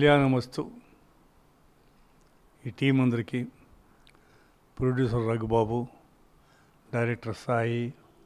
కళ్యాణమస్తు ఈ టీం అందరికీ producer Raghubabu director Sai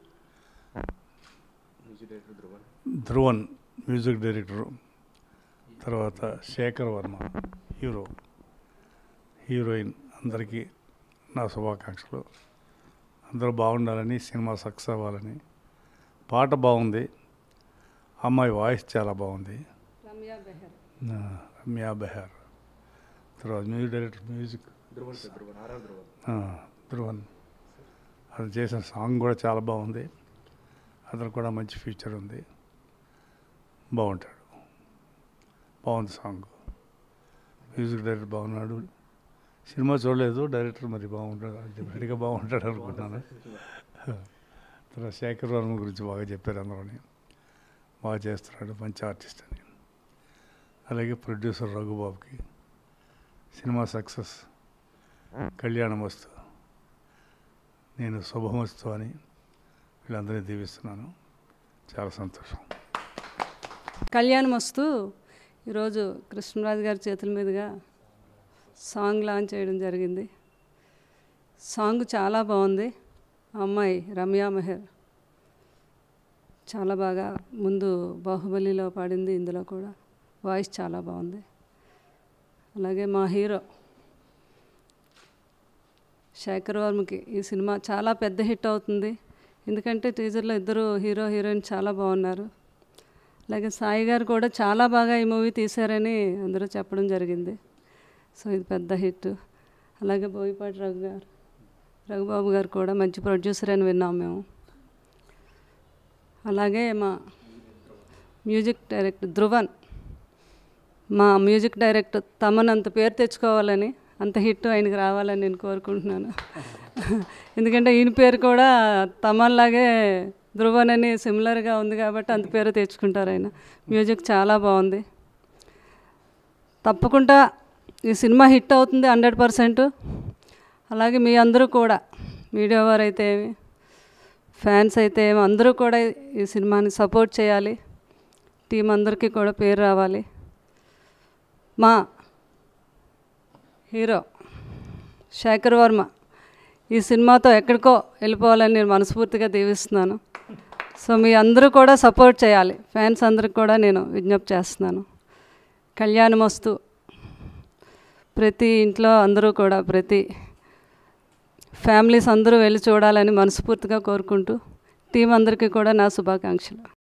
Dhruvan music director తర్వాత శేఖర్ వర్మ హీరో హీరోయిన్ అందరికీ నా శుభాకాంక్షలు అందరూ బాగుండాలని సినిమా సక్సెస్ అవ్వాలని పాట బాగుంది అమ్మాయి వాయిస్ చాలా బాగుంది రమ్య బెహర్ ఆ, రమ్యా బెహార్ తర్వాత music director music Dhruvan sir Dhruvan RR Dhruvan ఆ, ధ్రువన్ అది చేసిన సాంగ్ కూడా చాలా బాగుంది అతను కూడా మంచి ఫ్యూచర్ ఉంది బాగుంటాడు బాగుంది సాంగ్ మ్యూజిక్ డైరెక్టర్ బాగున్నాడు సినిమా చూడలేదు డైరెక్టర్ మరి బాగుంటాడు డెఫినెట్గా బాగుంటాడు అనుకుంటున్నాను తర్వాత శేఖర్ వర్మ గురించి బాగా చెప్పారు అందరూని బాగా చేస్తున్నాడు మంచి ఆర్టిస్ట్ అని అలాగే ప్రొడ్యూసర్ రఘుబాబుకి సినిమా సక్సెస్ కళ్యాణం వస్తు నేను శుభమస్తు అని వీళ్ళందరినీ దీవిస్తున్నాను చాలా సంతోషం కళ్యాణం వస్తూ ఈరోజు కృష్ణరాజు గారి చేతుల మీదుగా సాంగ్ లాంచ్ చేయడం జరిగింది సాంగ్ చాలా బాగుంది ఆ అమ్మాయి రమ్యా మెహర్ చాలా బాగా ముందు బాహుబలిలో పాడింది ఇందులో కూడా వాయిస్ చాలా బాగుంది అలాగే మా హీరో శేఖర్ వర్మకి ఈ సినిమా చాలా పెద్ద హిట్ అవుతుంది ఎందుకంటే టీజర్లో ఇద్దరు హీరో హీరోయిన్ చాలా బాగున్నారు అలాగే సాయి గారు కూడా చాలా బాగా ఈ మూవీ తీశారని అందరూ చెప్పడం జరిగింది సో ఇది పెద్ద హిట్ అలాగే బోయిపాటి రఘు గారు రఘుబాబు గారు కూడా మంచి ప్రొడ్యూసర్ అని విన్నాం మేము అలాగే మా మ్యూజిక్ డైరెక్టర్ ధ్రువన్ మా మ్యూజిక్ డైరెక్టర్ తమను అంత పేరు తెచ్చుకోవాలని అంత హిట్ ఆయనకి రావాలని నేను కోరుకుంటున్నాను ఎందుకంటే ఈయన పేరు కూడా తమన్లాగే ధ్రువన్ అని సిమిలర్గా ఉంది కాబట్టి అంత పేరు తెచ్చుకుంటారు ఆయన మ్యూజిక్ చాలా బాగుంది తప్పకుండా ఈ సినిమా హిట్ అవుతుంది హండ్రెడ్ పర్సెంట్ అలాగే మీ అందరూ కూడా మీడియా వారు అయితే ఏమి ఫ్యాన్స్ అయితే ఏమి అందరూ కూడా ఈ సినిమాని సపోర్ట్ చేయాలి టీం అందరికీ కూడా పేరు రావాలి మా హీరో శేఖర్ వర్మ ఈ సినిమాతో ఎక్కడికో వెళ్ళిపోవాలని నేను మనస్ఫూర్తిగా దీవిస్తున్నాను సో మీ అందరూ కూడా సపోర్ట్ చేయాలి ఫ్యాన్స్ అందరికి కూడా నేను విజ్ఞప్తి చేస్తున్నాను కళ్యాణం వస్తూ ప్రతి ఇంట్లో అందరూ కూడా ప్రతి ఫ్యామిలీస్ అందరూ వెళ్ళి చూడాలని మనస్ఫూర్తిగా కోరుకుంటూ టీం అందరికీ కూడా నా శుభాకాంక్షలు